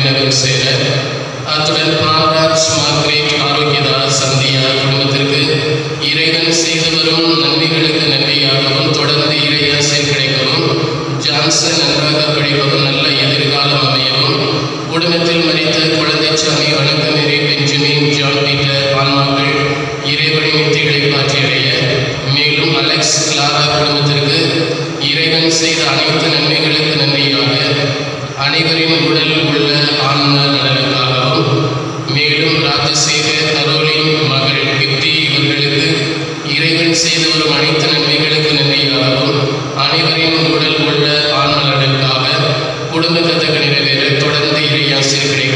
விண்ணகம் செய்த அத்துடன் பாராஜ் மார்க்ரேட் ஆரோக்கியதாஸ் சந்தியா குடும்பத்திற்கு இறைவன் செய்து வரும் நன்மைகளுக்கு நன்றியாகவும் தொடர்ந்து இறையாசை கிடைக்கவும் ஜான்சன் நன்றாக படிக்கவும் நல்ல எதிர்காலம் அமையவும் குடும்பத்தில் மறித்த Kuzhanthaisamy Vanakkamary Benjamin John Peter ஆன்மாக்கள் இறைவனின் யுக்திகளை பாற்றியடைய மேலும் அலெக்ஸ் கிளாரா குடும்பத்திற்கு இறைவன் செய்த அனைத்து நன்மைகளுக்கு நன்றியாக அனைவரின் உடல் உள்ள ஆன்ம நலனுக்காகவும் மேலும் ராஜசேகர் கரோலின் மகள் கிப்தி இவர்களுக்கு இறைவன் செய்து வரும் அனைத்து நன்மைகளுக்கு நன்றியாகவும் அனைவரின் உடல் உள்ள ஆன்ம நலனுக்காக குடும்ப கதக நிறைவேற தொடர்ந்து இறையாசிரியர் கிடைக்க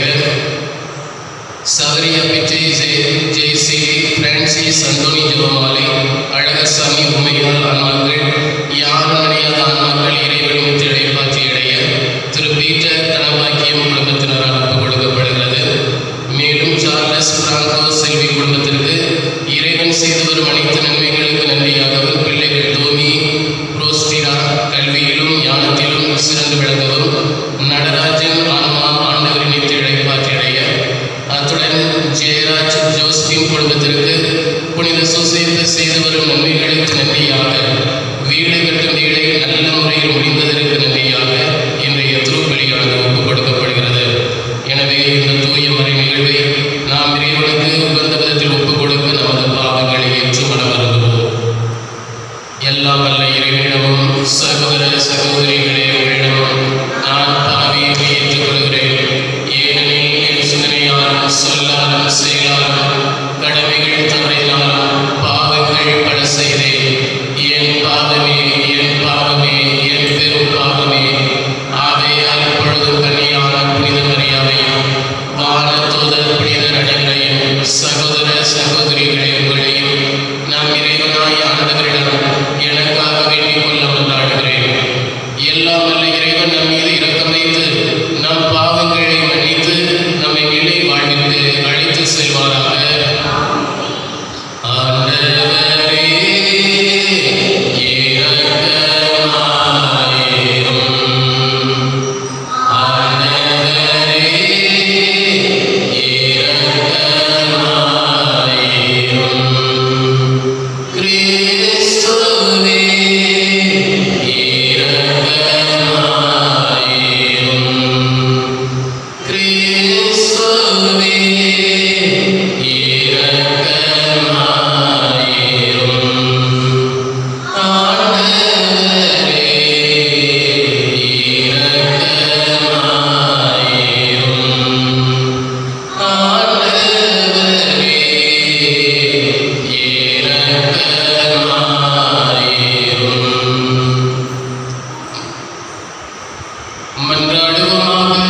சவரியா பிச்சை ஜெய் ஜெய்சி பிரான்சிஸ் அந்தோனி ஜெபமாலை அழகசாமி உமையால் ஆன்மாக்கள் யாரும் நினையாத ஆன்மாக்கள் இறைவனின் திரை பாற்றி இடைய திரு பீட்டர் தனபாக்கியம் குடும்பத்தினரால் ஒப்புக் கொடுக்கப்படுகிறது மேலும் சார்லஸ் பிராங்கோ செல்வி குடும்பத்திற்கு இறைவன் செய்து வரும் அனைத்து நன்மைகளுக்கு நன்றியாகவும் பிள்ளைகள் தோமி புரோஸ்டிரா கல்வியிலும் ஞானத்திலும் சிறந்து விளங்கவும் நடராஜன் ஆன்மா ஆண்டவரின் நித்திரை பாற்றிடைய அத்துடன் ஜெயராஜ் ஜோஸ்பின் குடும்பத்திற்கு புனித சுசேப்பு செய்து வரும் நன்மைகளுக்கு நன்றியாக வீடு கட்டும் வீடை நல்ல முறையில் முடிந்ததற்கு நன்றியாக இன்றைய திருப்பலியானது ஒப்புக் கொடுக்கப்படுகிறது எனவே இந்த தூய மறை நிகழ்வை நாம் இறைவனுக்கு உகந்த விதத்தில் ஒப்புக் கொடுக்க நமது பாவங்களை ஏற்று மன வருந்துவோம் எல்லாம் வல்ல இறைவனிடமும் சகோதர சகோதரிகளே உங்களிடமும் நான் பாவியை ஏற்றுக்கொள்கிறேன் ஏனெனில் என் சிந்தனையாலும் சொல்லாலும் செயலாலும் கடமைகள் தவறினாலும் பாவங்கள் பல செய்தேன் என் பாவமே என் பாவமே என் பெரும் பாவமே ஆகையால் இப்பொழுதும் கன்னியான புனித மரியாதையும் வானத்தூதர் புனிதர் அனைவரையும் சகோதர சகோதரிகளை உங்களையும் நாம் இறைவனாய் ஆண்டவரிடம் எனக்காக வேண்டிக் கொள்ள கொண்டாடுகிறேன் எல்லாம் வல்ல இறைவன் நம் மீது இரக்கம் வைத்து நம் பாவங்களை மன்னித்து நம்மை நிலை வாழ்விற்கு அழைத்து செல்வாராக ஆண்டவரே இரக்கமாயிரும் ஆண்டவரே இரக்கமாயிரும் கிறிஸ்துவே இரக்கமாயிரும் கிறிஸ்துவே இரக்கமாயிரும் ஆண்டவரே இரக்கமாயிரும் ஆண்டவரே இரக்கமாயிரும் மன்றாடுவோமாக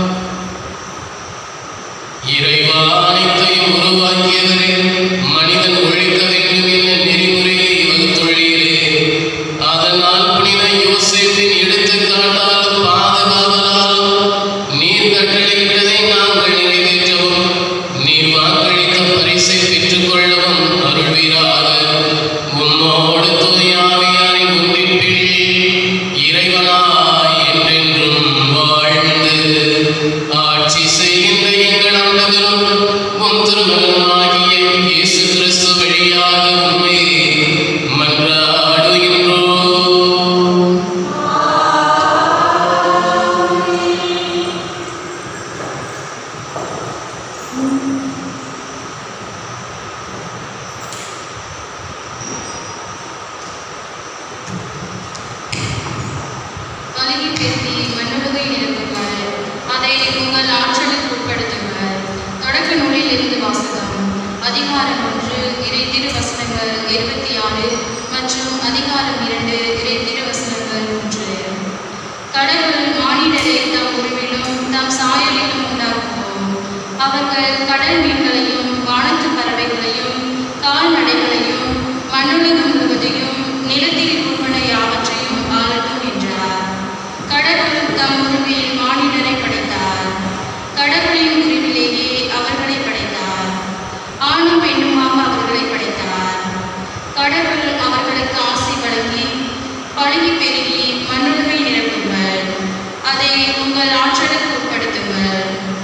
இறைவா அனைத்தையும் உருவாக்கியவரே மனிதன் ஒழிக்க வேண்டும் என்ற நெறிமுறையை வகுத்துள்ளீரே அதனால் புனித யோசேப்பின் எடுத்துக்காட்டாலும் பாதுகாவலாலும் நீர் கட்டளையிட்டதை நாங்கள் நிறைவேற்றவும் நீர் வாக்களித்த பரிசை பெற்றுக்கொள்ளவும் அருள்வீராக உம்மோடு தூயாவியாரின் ஒன்றிப்பில் இறைவனாய் என்றென்றும் வாழ்ந்து ஆட்சி செய்கின்ற எங்கள் ஆண்டவரும் உம் திருமகனாகிய இயேசு கிறிஸ்து வழியாக உம்மை மன்றாடுகின்றோம் கலகி பெருக்கி மண்ணுலகை நிரப்புங்கள் அதை உங்கள் ஆற்றலுக்கு உட்படுத்துங்கள் தொடக்க நூலில் இருந்து வாசகம் அதிகாரம் ஒன்று இறை திருவசனங்கள் இருபத்தி ஆறு மற்றும் அதிகாரம் இரண்டு இறை திருவசனங்கள் ஒன்று கடவுள் மானிடரை தம் உருவிலும் தம் சாயலிலும் உண்டாக்குவோம் அவர்கள் கடல் மீன்களையும் வானத்து பறவைகளையும் கால்நடைகளையும் மண்ணுலகம் முழுவதையும் நிலத்தில் உருவன யாவற்றையும் ஆளட்டும் என்றார் கடவுள் தம் உருவில் மானிடரை படைத்தார் கடவுளின் உருவிலேயே அவர்களை படைத்தார் ஆணும் பெண்ணுமாக அவர்களை படைத்தார் கடவுள் அவர்களுக்கு ஆசை வழங்கி பழகி பெருகி மண்ணுலகை நிரப்புங்கள் அதை உங்கள் ஆற்றலுக்கு உட்படுத்துங்கள்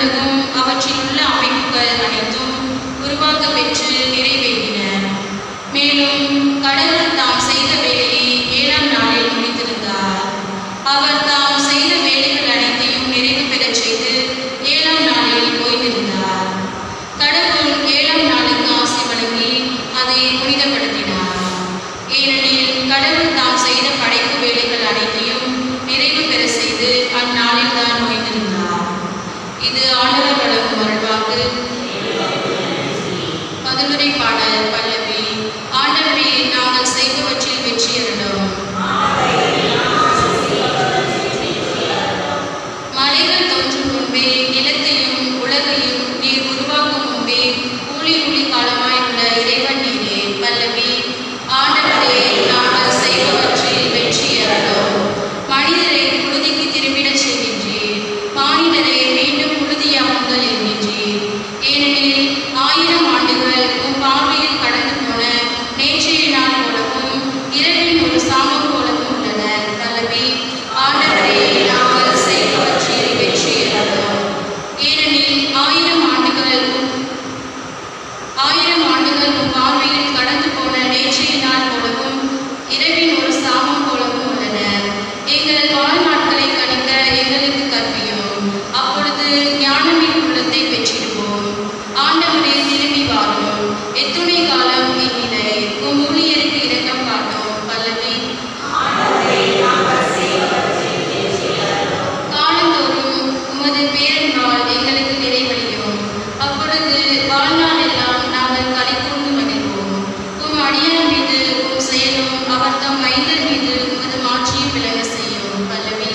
மண்ணுலகும் அவற்றில் உள்ள அமைப்புகள் அனைத்தும் உருவாக்க பெற்று நிறைவேறின மேலும் கடவுள் தாம் செய்த வேலையை ஏழாம் நாளில் முடித்திருந்தார் அவர் தாம் செய்த வேலைகள் அனைத்தையும் நிறைவு பெறச் செய்து ஏழாம் நாளில் ஓய்ந்திருந்தார் கடவுள் ஏழாம் நாளுக்கு ஆசை வழங்கி அதை புனிதப்படுத்தினார் ஏனெனில் கடவுள் தாம் செய்த படைப்பு வேலைகள் அனைத்தையும் நிறைவு பெற செய்து அந்நாளில் தான் ஓய்ந்திருந்தார் இது ஆண்டவர் வழங்கும் அருள்வாக்கு பதிலுரை பாடல் பல்லவி ஆண்டவரே நாங்கள் செய்பவற்றில் வெற்றி அருளும் மலைகள் தோன்றும் முன்பே நிலத்தையும் உலகையும் நீர் உருவாக்கும் முன்பே ஊழி ஊழி காலமாய் உள்ள இறைவன் நீரே பல்லவி ஆண்டவரே நாங்கள் செய்பவற்றில் வெற்றி அருளும் மனிதரை புழுதிக்கு திரும்பிடச் செய்கின்றீர் மானிடரை மீண்டும் புழுதியாக்குங்கள் என்கின்றீர் ஏனெனில் ஆயிரம் ஆண்டுகள் உன் பார்வையில் கடந்து போன நேற்றைய நாள் போலவும் இரவின் ஒரு சாமம் போலவும் உள்ளன பல்லவி ஆண்டவரே நாங்கள் செய்பவற்றில் வெற்றி அருளும் ஏனெனில் ஆயிரம் ஆண்டுகள் உன் ஆயிரம் ஆண்டுகள் உன் பார்வையில் கடந்து போன நேற்றைய நாள் போலவும் இரவின் ஒரு சாமம் போலவும் உள்ளன எங்கள் வாழ்நாட்களை கணிக்க எங்களுக்கு கற்பியும் அப்பொழுது ஞானமின் உள்ளத்தை பெற்றிடுவோம் ஆண்டவரே திரும்பி வாரும் எத்துணை காலம் இந்நிலை உம் ஊழியருக்கு இரக்கம் காட்டும் பல்லவி காலந்தோறும் உமது பேரன்பால் எங்களுக்கு நிறைவடையும் அப்பொழுது வாழ்நாள் எல்லாம் நாங்கள் கலிகூர்ந்து மகிழ்வோம் உம் அடியார் மீது உம் செயலும் அவர் தம் மைந்தர் மீது உமது மாட்சியும் விளங்க செய்யும் பல்லவி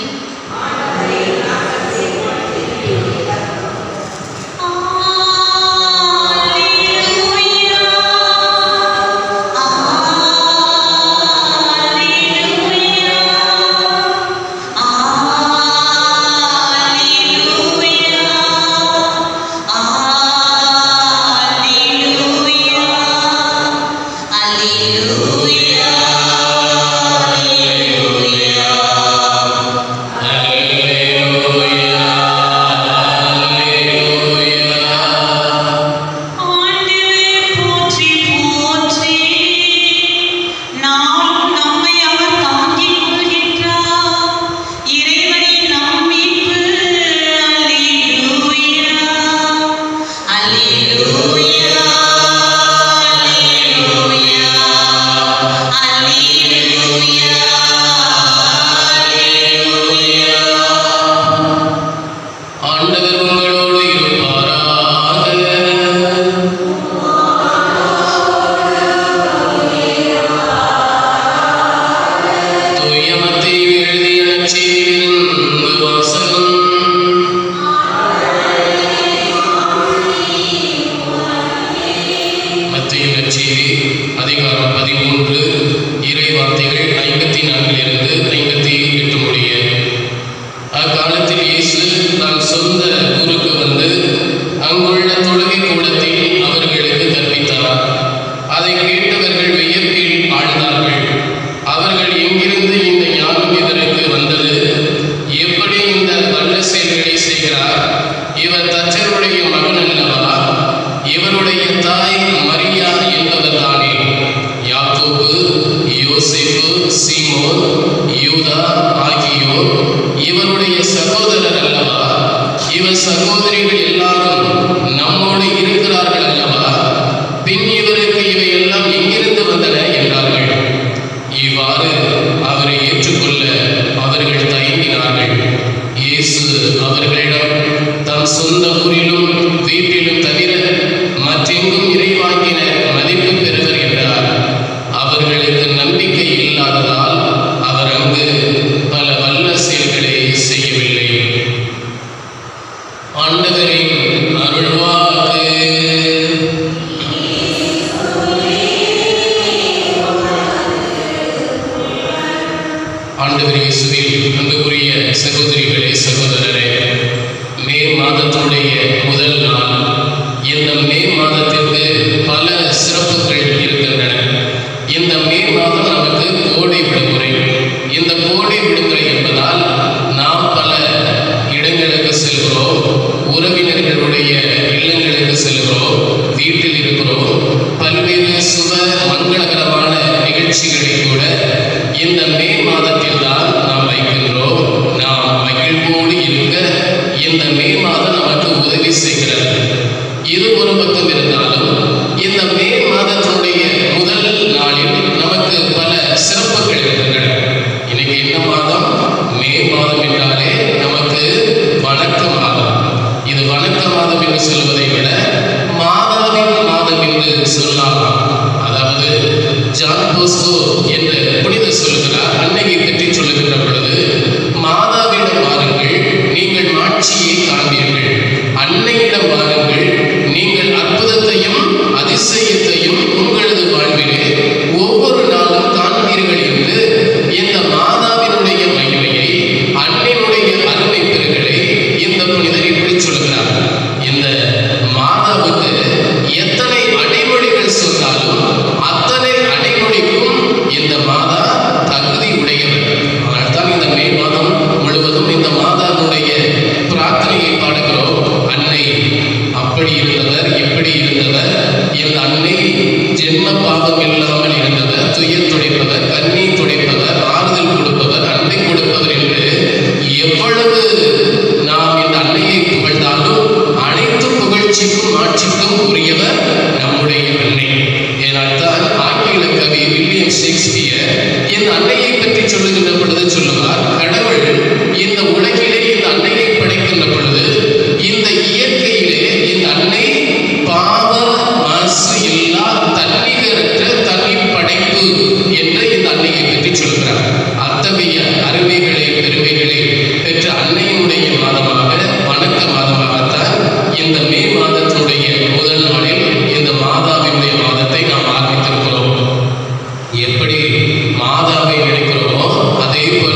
ஆண்டவர் உங்களோடு இருப்பாராக தூய மத்தேயு எழுதிய நற்செய்தியிலிருந்து வாசகம் மத்திய நற்செய்தி அதிகாரம் பதிமூன்று இறை வார்த்தைகள் ஐம்பத்தி நான்கிலிருந்து ஐம்பத்தி எட்டு முடிய அக்காலத்தில் இயேசு தன் சொந்த ஊருக்கு வந்து அங்குள்ள தொழுகை கூடத்தில் அவர்களுக்கு கற்பித்தார் அதை கேட்டவர்கள் வியப்பில் ஆழ்ந்தார்கள் அவர்கள் எங்கிருந்து இந்த ஞானம் இதற்கு வந்தது எப்படி இந்த வல்ல செயல்களை செய்கிறார் இவர் தச்சருடைய மகன் அல்லவா இவருடைய தாய் மரியா என்பவர்தானே யாக்கோபு யோசேப்பு சீமோன் யூதா ஆகியோர் இவருடைய சகோதரர் அல்லவா இவர் சகோதரிகள் எல்லாரும் நம்மோடு இருக்கிறார்கள் அல்லவா பின் இவருக்கு இவை எல்லாம் எங்கிருந்து வந்தன என்றார்கள் இவ்வாறு அவரை ஏற்றுக்கொள்ள அவர்கள் தயங்கினார்கள் இயேசு அவர்களிடம் தம் சொந்த ஊரிலும் வீட்டிலும் தவிர மற்றெங்கும் இறைவாக்கின மதிப்பு பெறுவர் என்றார் அவர்களுக்கு நம்பிக்கை இல்லாததால் அவர் அங்கு பல வல்ல செயல்களை செய்யவில்லை ஆண்டவரின் அருள்வாக்கு ஆண்டவர் இயேசுவில் அன்புக்குரிய சகோதரிகளே சகோதரரே மே மாதத்துடைய முதல் நாள் இந்த மே மாதத்திற்கு பல சிறப்புகள் இருக்கின்றன இந்த மே மாதம் நமக்கு கோடை விடுமுறை இந்த கோடை விடுமுறை என்பதால் நாம் பல இடங்களுக்கு செல்கிறோம் உறவினர்கள் செய்கிறது இது ஒரு பக்கம் இருந்தாலும் இந்த மே மாதத்தினுடைய முதல் நாளில் நமக்கு பல சிறப்புகள் இருக்கின்றன இன்னைக்கு என்ன மாதம் மே மாதம் என்றாலே நமக்கு வணக்க மாதம் இது வணக்க மாதம் என்று சொல்வதை விட மாதாவின் மாதம் என்று சொல்லலாம் அதாவது ஜான் போஸ்கோ என்று புனித சொல்லுகிறார் அன்னையை பற்றி சொல்லுகின்ற பொழுது மாதாவிடம் வாருங்கள் நீங்கள் மாட்சியை காண்பீர்கள் அன்னையிடம் வாருங்கள் நீங்கள் அற்புதத்தையும் அதிசயத்தையும் உங்களது வாழ்விலே ஒவ்வொரு நாளும் காண்பீர்கள் என்று இந்த மாதாவினுடைய மகிமையை அன்னையினுடைய அருமை பெருகளை இந்த புனிதர் இப்படி சொல்கிறார் இந்த மாதாவுக்கு எத்தனை அடைமொழிகள் சொன்னாலும் அத்தனை அடைமொழிக்கும் இந்த மாதா தகுதி உடையவர் அதனால்தான் இந்த மே மாதம் முழுவதும் இந்த மாதாவுடைய பிரார்த்தனையை பாடுகிறோம் அன்னை அப்படி இருந்தவர் இப்படி இருந்தவர் இந்த அன்னை ஜென்ம பாவம் இல்லாமல் இருந்தவர் துயர் துடைப்பவர் கண்ணீர் துடைப்பவர் ஆறுதல் கொடுப்பவர் அன்பை கொடுப்பவர் என்று எவ்வளவு நாம் இந்த அன்னையை புகழ்ந்தாலும் அனைத்து புகழ்ச்சிக்கும் ஆட்சிக்கும் உரியவர் நம்முடைய அன்னை ஏனால்தான் ஆங்கில கவி வில்லியம் ஷேக்ஸ்பியர் இந்த அன்னையை பற்றி சொல்லுகின்ற பொழுது சொல்லுவார் கடவுள் இந்த உலகிலே இந்த அன்னையை படைக்கின்ற பொழுது இந்த இயற்கையிலே இந்த அன்னை பாவ மாசு இல்லா தன்னிகரற்ற தனி படைப்பு என்று இந்த அன்னையை பற்றி சொல்கிறார் அத்தகைய அருமைகளை பெருமைகளை பெற்ற அன்னையினுடைய மாதமாக வணக்க மாதமாகத்தான் இந்த மே மாதத்தினுடைய முதல் நாளில் இந்த மாதாவினுடைய மாதத்தை நாம் ஆரம்பித்திருக்கிறோம் எப்படி மாதாவை நினைக்கிறோமோ அதே போல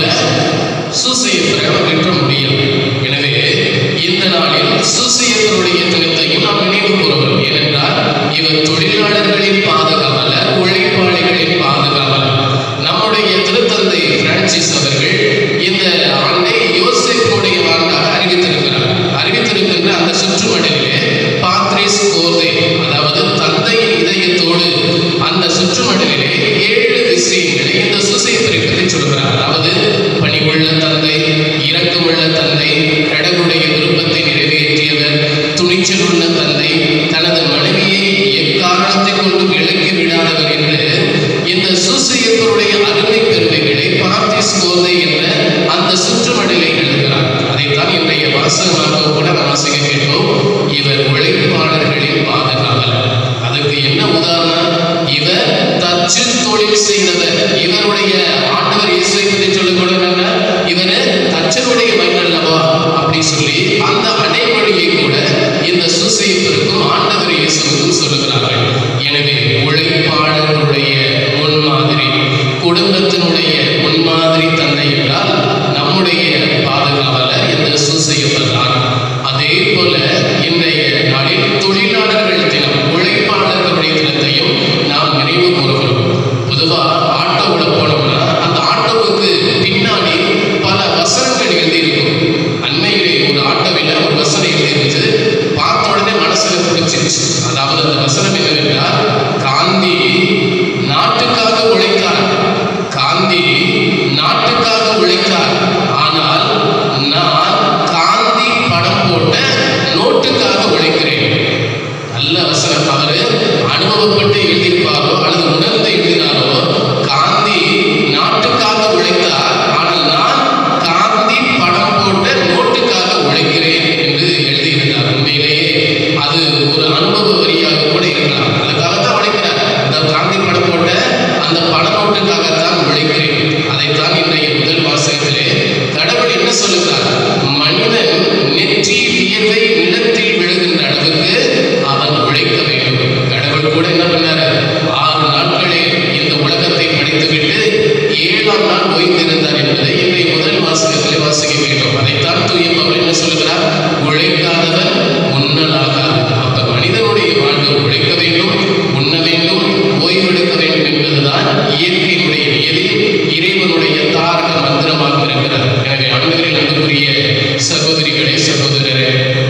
சூசையப்பரை வென்ற முடியும் எனவே இந்த நாளில் சூசையப்பருடைய தினத்தையும் நாம் நினைவு கூறுகிறோம் ஏனென்றால் இவர் தொழிலாளர்களின் பாதுகாவலர் உழைப்பாளிகளின் பாதுகாவலர் நம்முடைய திருத்தந்தை பிரான்சிஸ் அவர்கள் இந்த ஆண்டை யோசேப்புடைய ஆண்டாக அறிவித்திருக்கிறார் அறிவித்திருக்கின்ற அந்த சுற்றுமடலிலே பாத்ரிஸ் கோர்தே அதாவது தந்தையின் இதயத்தோடு அந்த சுற்றுமடலிலே ஏழு விஷயங்களை இந்த சுசைப்பரை பற்றி சொல்கிறார் அதாவது பணிவுள்ள தந்தை இரக்கமுள்ள தந்தை கடவுளுடைய விருப்பத்தை நிறைவேற்றியவர் துணிச்சல் உள்ள தந்தை தனது மனைவியை எக்காரணத்தை கொண்டும் இழக்கி விடாதவர் என்று இந்த சூசையப்பருடைய அருமை பெருமைகளை பார்த்திஸ் கோதை என்ற அந்த சுற்றுமடலை எழுதுகிறார் அதைத்தான் இன்றைய வாசகமாக கூட நாம் வாசிக்க கேட்டோம் இவர் உழைப்பாளர்களின் பாதுகாவலர் அதுக்கு என்ன உதாரணம் இவர் தச்சு தொழில் செய்தவர் இவருடைய ஆண்டவர் இயேசுவை பற்றி சொல்லக்கூட என்ன இவர் தச்சனுடைய மகன் அல்லவா அப்படி சொல்லி அந்த அடைமொழியை கூட இந்த சுசைப்பிற்கும் ஆண்டவர் இயேசுவுக்கும் சொல்லுகிறார்கள் எனவே உழைப்பாளர்களுடைய முன்மாதிரி குடும்பத்தினுடைய முன்மாதிரி தந்தை என்றால் நம்முடைய பாதுகாவலர் இந்த சுசையப்பர் தான் அதே போல இன்றைய நாளில் தொழிலாளர்கள் தினம் உழைப்பாளர்களுடைய தினத்தையும் நாம் நினைவு கூறுகிறோம் பொதுவா ஆட்டோவில் போனோம்னா அந்த ஆட்டோவுக்கு பின்னாடி பல வசனங்கள் எழுதியிருக்கும் அண்மையிலே ஒரு ஆட்டோவில் ஒரு வசனம் எழுதியிருந்துச்சு பார்த்த உடனே மனசுல பிடிச்சிருச்சு அதாவது அந்த வசனம் என்னவென்றால் காந்தி நாட்டுக்காக உழைத்தார் காந்தி நாட்டுக்காக உழைத்தார் ஆனால் நான் காந்தி படம் போட்ட நோட்டுக்காக உழைக்கிறேன் நல்ல வசனம் அவரு அனுபவப்பட்டு எழுதியிருப்பாரோ அல்லது உணர்ந்து எழுதினாரோ காந்தி நாட்டுக்காக உழைத்தார் ஆனால் நான் காந்தி படம் போட்ட நோட்டுக்காக உழைக்கிறேன் என்று எழுதியிருந்தார் உண்மையிலேயே அது ஒரு அனுபவ வரியாக கூட இருக்கலாம் அதுக்காக தான் உழைக்கிறார் அந்த காந்தி படம் போட்ட அந்த பட நோட்டுக்காகத்தான் உழைக்கிறேன் அதைத்தான் இன்றைய முதல் வாசகத்திலே கடவுள் என்ன சொல்லுகிறார் மனிதன் நெற்றி வியர்வை நிலத்தில் விழுகின்ற அளவுக்கு அவன் உழைக்க வேண்டும் கடவுள் கூட என்ன பண்ணாரு ஆறு நாட்களே இந்த உலகத்தை படித்துவிட்டு ஏழாம் நாள் ஓய்ந்திருந்தார் என்பதை இன்றைய முதல் வாசகத்திலே வாசிக்க வேண்டும் அதைத்தான் தூயப்பவர் என்ன சொல்லுகிறார் உழைக்காதவன் உண்ணலாகாது அப்ப மனிதனுடைய வாழ்வு உழைக்க வேண்டும் உண்ண வேண்டும் ஓய்வெடுக்க வேண்டும் என்பதுதான் இயற்கையினுடைய நியதி இறைவனுடைய தாரக மந்திரமாக இருக்கிறது எனவே ஆண்டுகளில் அன்புக்குரிய சகோதரிகளே சகோதரரே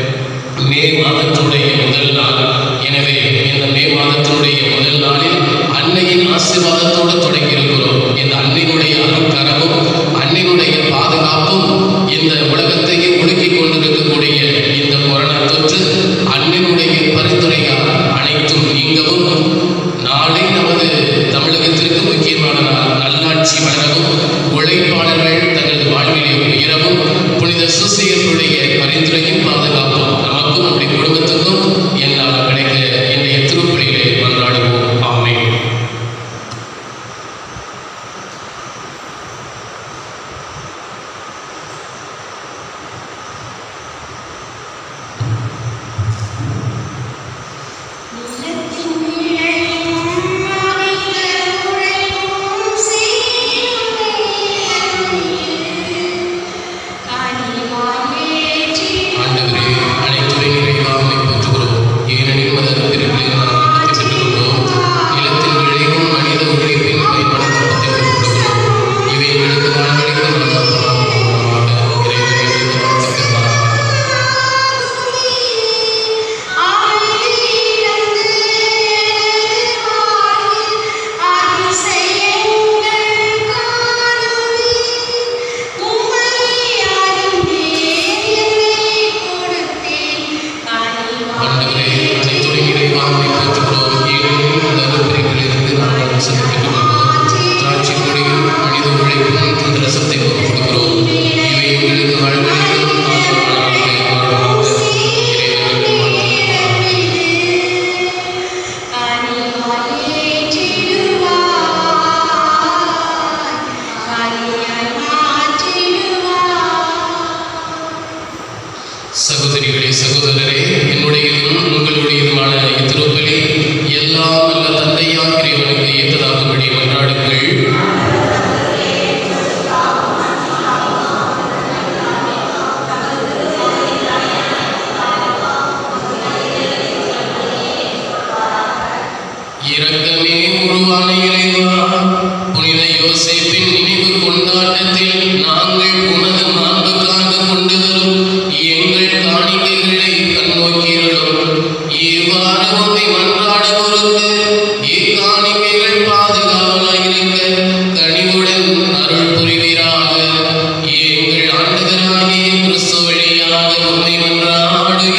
மே மாதத்தினுடைய முதல் நாள் எனவே இந்த மே மாதத்தினுடைய முதல் நாளில் அன்னையின் ஆசீர்வாதத்தோடு தொடங்கி இருக்கிறோம் இந்த அன்னையினுடைய அருட்கரமும் அன்னையினுடைய பாதுகாப்பும் இந்த உலகத்தையே ஒடுக்கிக் கொண்டிருக்கக்கூடிய இந்த கொரோனா தொற்று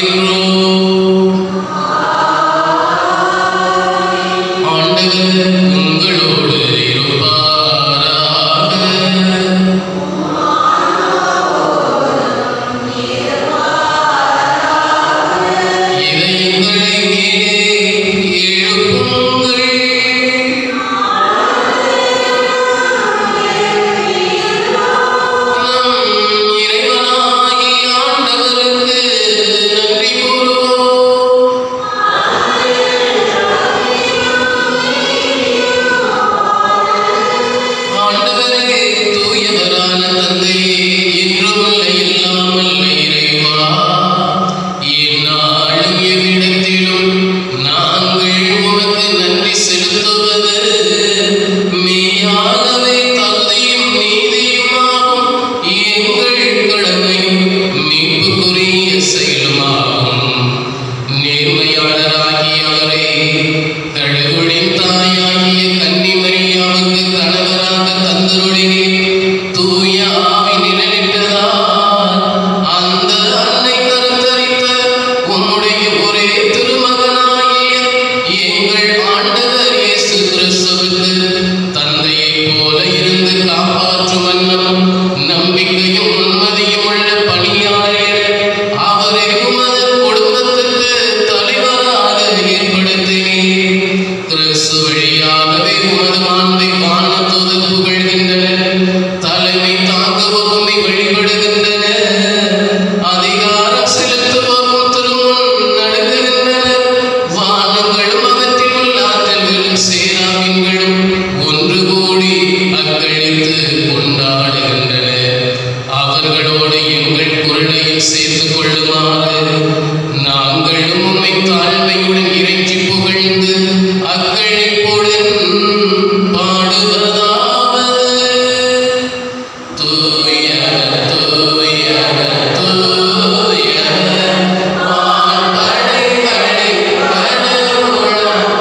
ஆண்டவர் உங்களோடு இருப்பாராக இதயங்களை எழுப்புங்கள் நம் இறைவனாகிய ஆண்டவருக்கு நன்றி கூறுவோம் ஆண்டவரே தூயவரான தந்தையே என்றுமுள்ள இல்லாமல் இறைவா எந்நாளும் எவ்விடத்திலும் நாங்கள் உமக்கு நன்றி செலுத்துவது மெய்யாகவே தகுதியும் நீதியுமாகும் எங்கள் கடமையும் மீட்புக்குரிய செயலுமாகும் நேர்மையாளராகிய அவரே கடவுளின் தாயாகிய கன்னிமரியாவுக்கு கணவராக தந்தருளினீர் தூய ஆவி நிழலிட்டதால் அந்த அன்னை கருத்தரித்த உம்முடைய ஒரே திருமகனாகிய எங்கள் ஆண்டவர் இயேசு கிறிஸ்துவுக்கு தந்தையைப் போல இருந்து காப்பாற்றும் வண்ணம் நம்பிக்கையும் உண்மதியும் உள்ள பணியாளர் அவரை உமது குடும்பத்துக்கு தலைவராக ஏற்படுத்தினீர் கிறிஸ்து வழியாகவே உமது மாண்பை காண தூதர் புகழ்கின்றனர் தலைமை தாங்குவோர் உம்மை வழிபடுகின்றனர் அதிகாரம் செலுத்துவோரும் திருமுன் நடுங்குகின்றனர் வானங்களும் அவற்றில் உள்ள ஆற்றல்களும் சேராவின்களும் ஒன்று கூடி அக்களித்து கொண்டாடுகின்றன அவர்களோடு எங்கள் குரலையும் சேர்த்துக் கொள்ளுமாறு நாங்களும் உம்மை தாழ்மையுடன் இறைஞ்சி புகழ்ந்து அக்களிப்புடன் பாடுவதாவது தூய தூய தூய வான்படைகளை கடவுளம்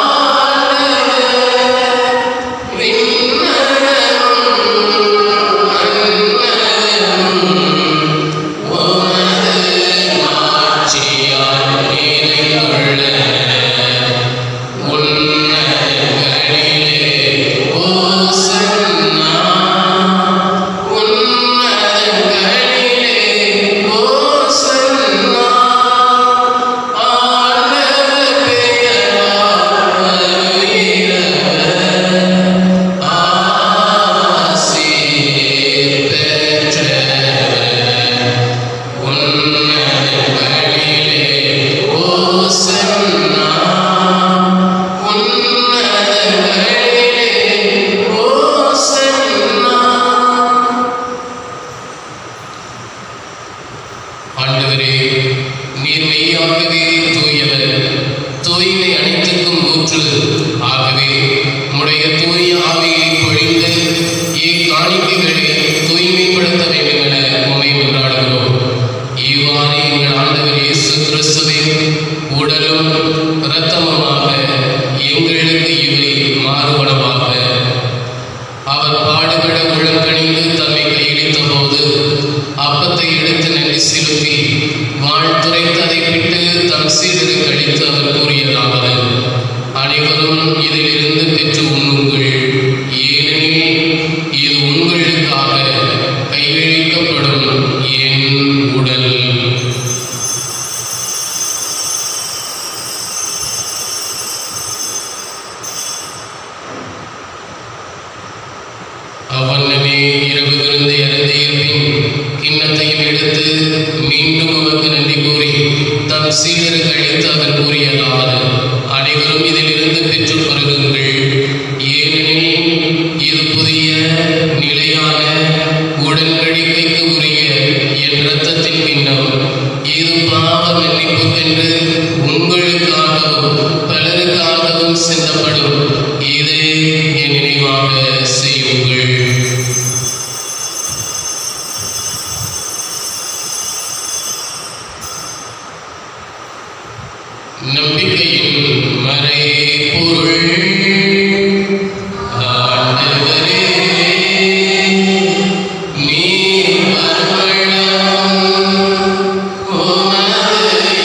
ஆண்டவரே நீர் மெய்யாகவே தூயவர் தூய்மை அனைத்துக்கும் ஊற்று ஆகவே உம்முடைய தூய ஆவியை பொழிந்து இக்காணிக்கைகளை தூய்மைப்படுத்த வேண்டும் என உண்மை கொண்டாடுகிறோம் இவ்வாறு எங்கள் ஆண்டவர் இயேசு கிறிஸ்துவின் உடலும் இரத்தமுமாக எங்களுக்கு இவை மாறுபடமாக அவர் பாடுபட உளங்கணிந்து தம்மை கையளித்த போது அப்பத்தை எடுத்து நன்றி செலுத்தி வாழ்த்துரைத்து அதை விட்டு தம் சீடருக்கு அளித்து அவர் கூறியதாவது அனைவரும் இதிலிருந்து பெற்று உண்ணுங்கள் ஏனெனில் இது உங்களுக்காக கையளிக்கப்படும் என் உடல் அவ்வண்ணமே இரவு விருந்தை அருந்திய பின் கிண்ணத்தையும் எடுத்து மீண்டும் உமக்கு நன்றி கூறி தம் சீடருக்கு அளித்து அவர் கூறியதாவது அனைவரும் இதிலிருந்து பெற்று பருகுங்கள் ஏனெனில் இது புதிய நிலையான உடன்படிக்கைக்கு உரிய என் இரத்தத்தின் கிண்ணம் இது பாவ மன்னிப்புக்கென்று உங்களுக்காகவும் பலருக்காகவும் சிந்தப்படும் இதை என் நினைவாக செய்யுங்கள் நம்பிக்கையின் மறை பொருள் ஆண்டவரே நீர் வருமளவும் உமது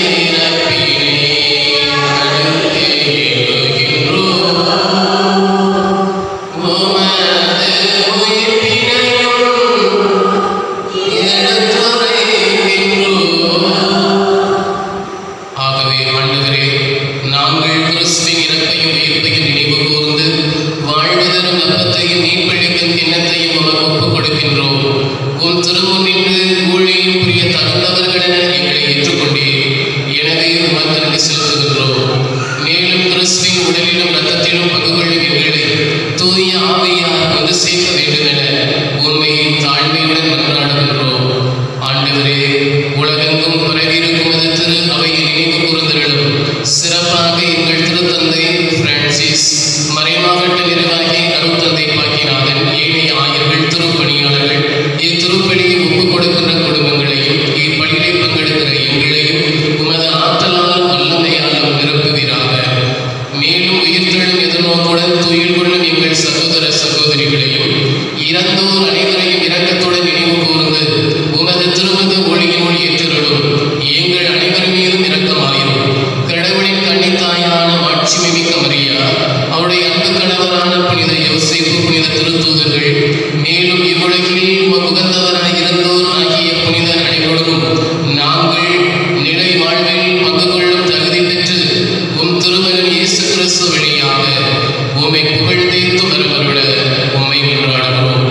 திரு அவையை நினைவு கூர்ந்தருளும் சிறப்பாக எங்கள் திருத்தந்தை பிரான்சிஸ் மறைமாவட்ட நிர்வாகி அருட்தந்தை பாக்கிநாதன் ஏனைய ஆயர்கள் திருப்பணியாளர்கள் இத்திருப்பணியை ஒப்புக் கொடுக்கின்ற குடும்பங்களையும் இப்பணியிலே பங்கெடுக்கிற எங்களையும் உமது ஆற்றலாலும் வல்லமையாலும் நிரப்புவீராக மேலும் உயிர்த்தெழும் எதிர்நோக்குடன் துயில் கொள்ளும் எங்கள் சகோதர சகோதரிகளையும் இறந்தோர் அனைவரையும் இரக்கத்துடன் நினைவு கூர்ந்து உமது திருமத ஒளியினுள் ஏற்றிருளும் எங்கள் அனைவர் மீதும் இரக்கமாயிரும் கடவுளின் கன்னித்தாயான மாட்சிமை மிக்க மரியா அவருடைய அன்பு கணவரான புனித யோசேப்பு புனித திருத்தூதர்கள் மேலும் இவ்வுலகில் உமக்கு உகந்தவரான இருந்தோர் ஆகிய புனிதர் அனைவரோடும் நாங்கள் நிலை வாழ்வில் பங்கு கொள்ளும் தகுதி பெற்று உம் திருமகன் இயேசு கிறிஸ்து வழியாக உம்மை புகழ்ந்தேத்து வருவருட உம்மை கொண்டாடுகிறோம்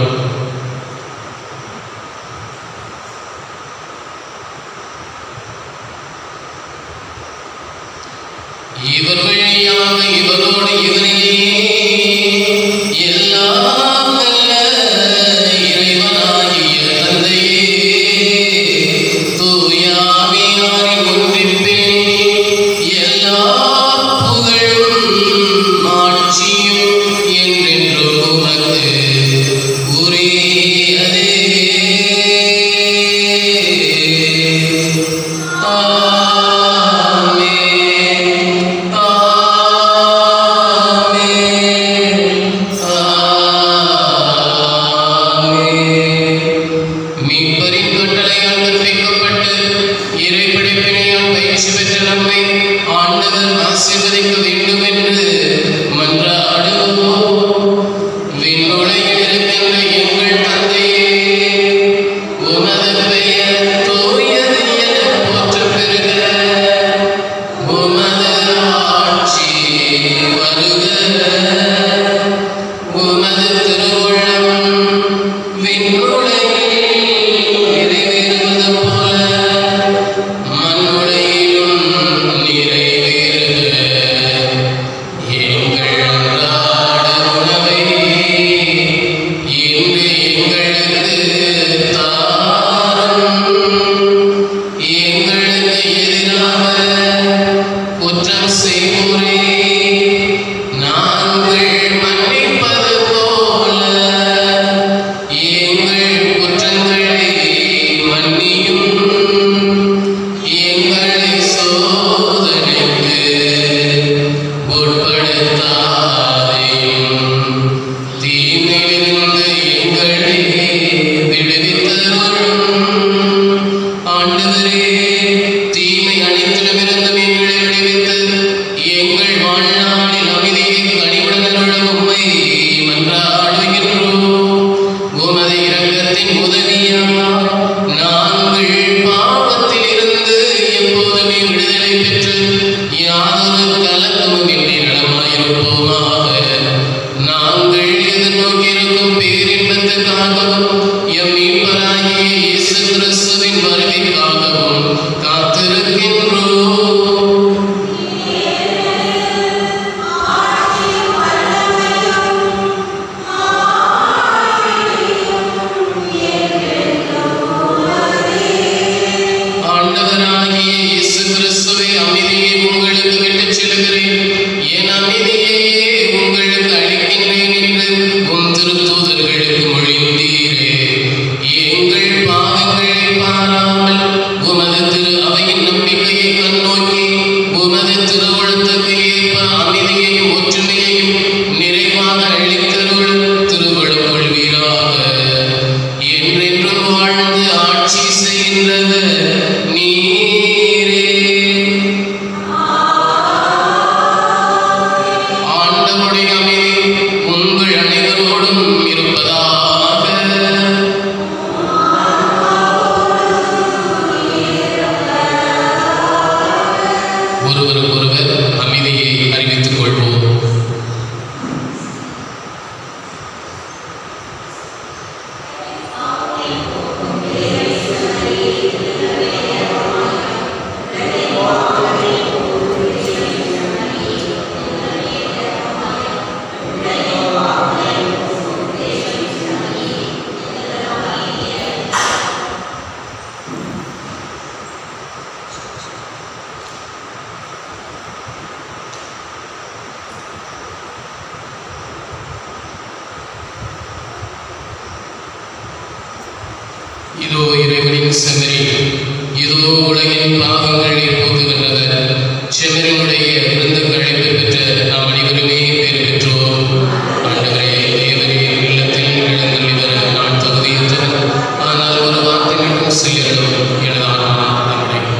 இவர் வழியாக இவரோடு இவரையே எல்லாம் வல்ல இறைவனாகிய தந்தையே தூயாவியாரின் ஒன்றிப்பில் எல்லா புகழும் ஆட்சியும் என்றென்றும் உமக்கு உரியதே ஆமென் மீட்பரின் கட்டளையால் கற்பிக்கப்பட்டு இறைப்படைப்பினையால் பயிற்சி பெற்ற நம்மை ஆண்டவர் ஆசீர்வதிக்க வேண்டும் என்று மன்றாடுவோம் விண்ணுலகில் இருக்கின்ற எங்கள் தந்தையே உமது பெயர் தூயது என போற்றப் பெறுக உமது ஆட்சி வருக உமது திருவுள்ளம் விண்ணுலகில் நிறைவேறுவது போல மண்ணுலகிலும் நிறைவேறுக எங்கள் அன்றாட உணவை இன்று எங்களுக்கு தாரும் எங்களுக்கு எதிராக குற்றம் செய்வோரே நாங்கள் மன்னிப்பது போல எங்கள் குற்றங்களை மன்னியும் எங்களை சோதனைக்கு உட்படுத்தாதேயும் தீமையிலிருந்து எங்களை விடுவித்தருளும் ஆண்டவரே தீமை அனைத்திலுமிருந்தும் எங்களை விடுவித்து எங்கள் வாழ்நாளில் அமைதியை கனிவுடன் அருளும் உம்மை மன்றாடுகின்றோம் உமது இரக்கத்தின் உதவியால் நாங்கள் பாவத்தில் இருந்து எப்போதுமே விடுதலை பெற்று யாதொரு கலக்கமுமின்றி நலமாயிருப்போமாக நாங்கள் எதிர்நோக்கியிருக்கும் பேரின்பத்துக்காகவும் எம் மீட்பராகிய இயேசு கிறிஸ்துவின் வருகைக்காகவும் காத்திருக்கின்றோம் ஆண்டவராகிய இயேசு கிறிஸ்துவை அமைதியை உங்களுக்கு விட்டுச் செல்கிறேன் என் அமைதியையே உங்களுக்கு அளிக்கின்றேன் என்று உம் திருத்தூதர்களுக்கு மொழிந்தீரே எங்கள் பாவங்களை பாராமல் உமது திரு அவையின் நம்பிக்கையை கண்ணோக்கி உமது திருவுளத்துக்கு ஏற்ப அமைதியையும் ஒற்றுமையையும் நிறைவாக அளித்தருள் திருவுளம் கொள்வீராக என்றென்றும் வாழ்ந்து ஆட்சி செய்கின்றவர் நீரே ஆண்டவருடைய அமைதி உங்கள் அனைவரோடும் இருப்பதாக ஒருவருக்கொருவர் அமைதியை அறிவித்துக் கொள்வோம் பெரும் செம்மறி இதோ உலகின் பாவங்களை போக்குகின்றது செம்மறினுடைய விருந்துக்கு அழைப்பு பெற்ற நாம் அனைவருமே பேர் பெற்றோம் ஆண்டவரே தேவரே இல்லத்தில் எழுந்தள்ளி வர நான் தகுதியற்றவன் ஆனால் ஒரு வார்த்தை மட்டும் சொல்லியதும் எனது ஆன்மா நம்முடைய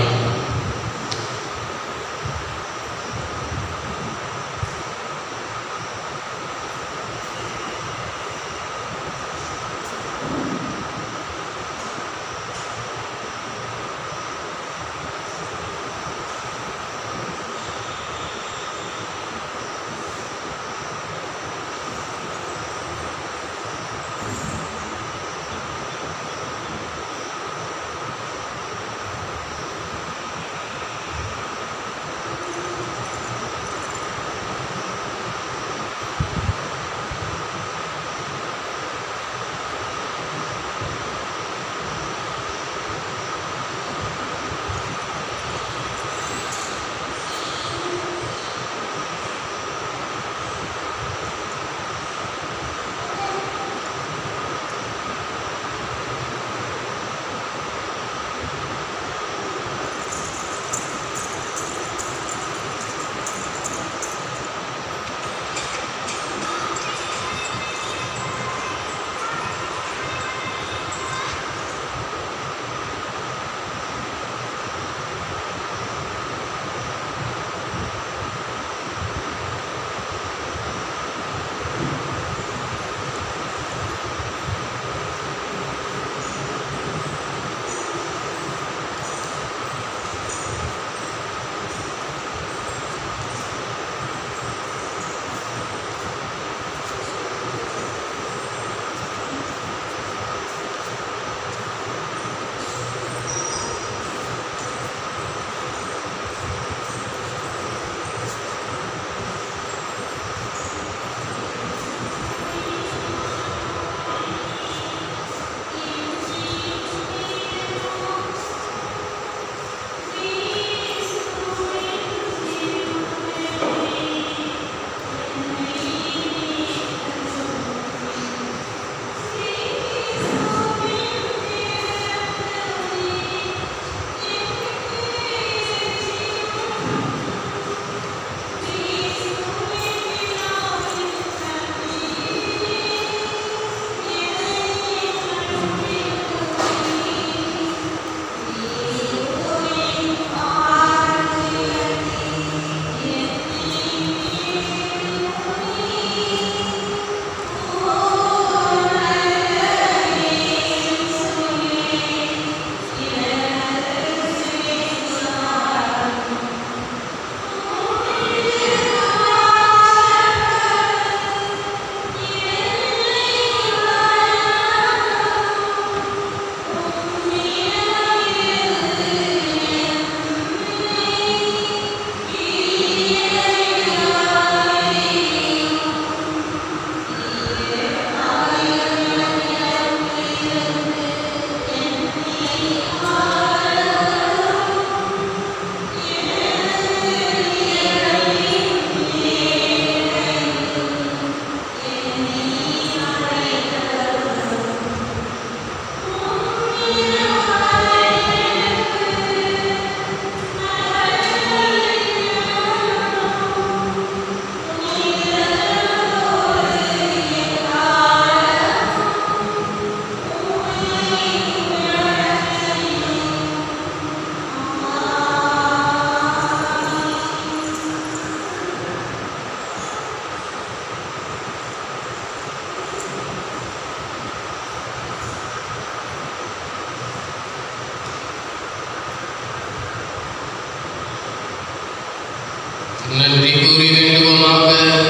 நன்றி கூறி வேண்டுவோமாக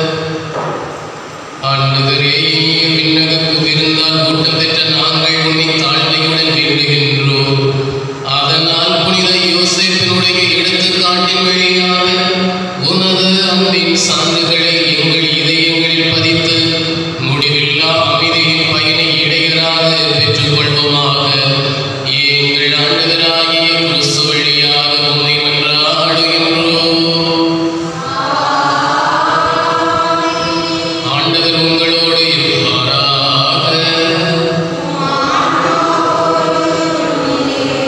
ஆண்டவரே இனிய விண்ணகப்பு விருந்தால் கூட்டம் பெற்ற நாங்கள் உன்னை தாழ்மையுடன் வேண்டுகின்றோம் அதனால் புனித யோசேப்பினுடைய எடுத்துக்காட்டின் வழியாக உனது அன்பின் சான்றுகளை எங்கள் இதயங்களில் பதித்து முடிவில்லா அமைதியின் பயனை இடையராது பெற்றுக்கொள்வோமாக எங்கள் ஆண்டவராகிய கிறிஸ்து வழியாக உன்னை மன்றாடுகின்றோம் ஆண்டவர் உங்களோடு இருப்பாராக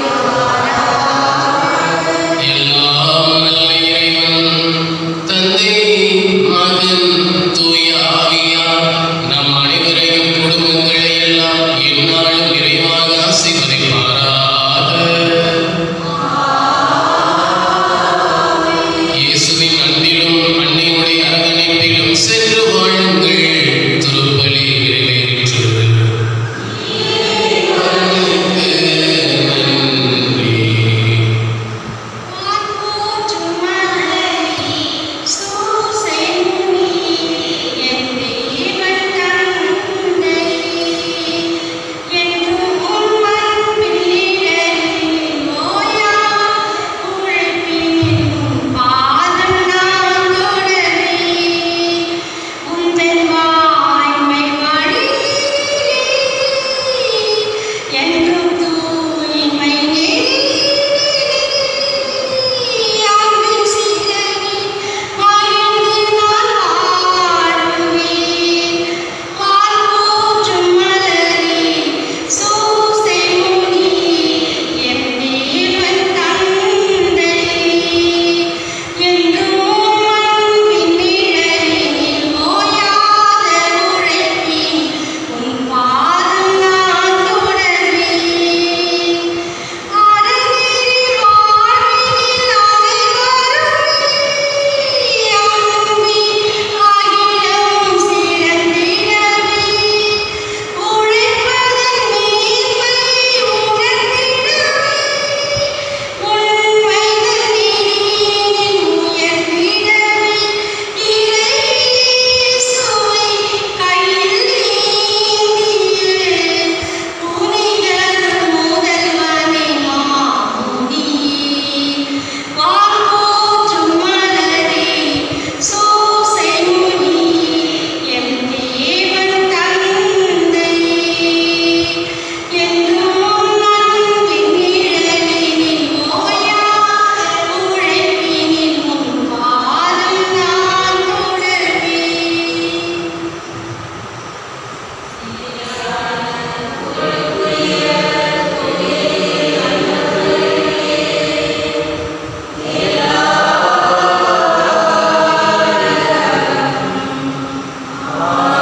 ஆமென்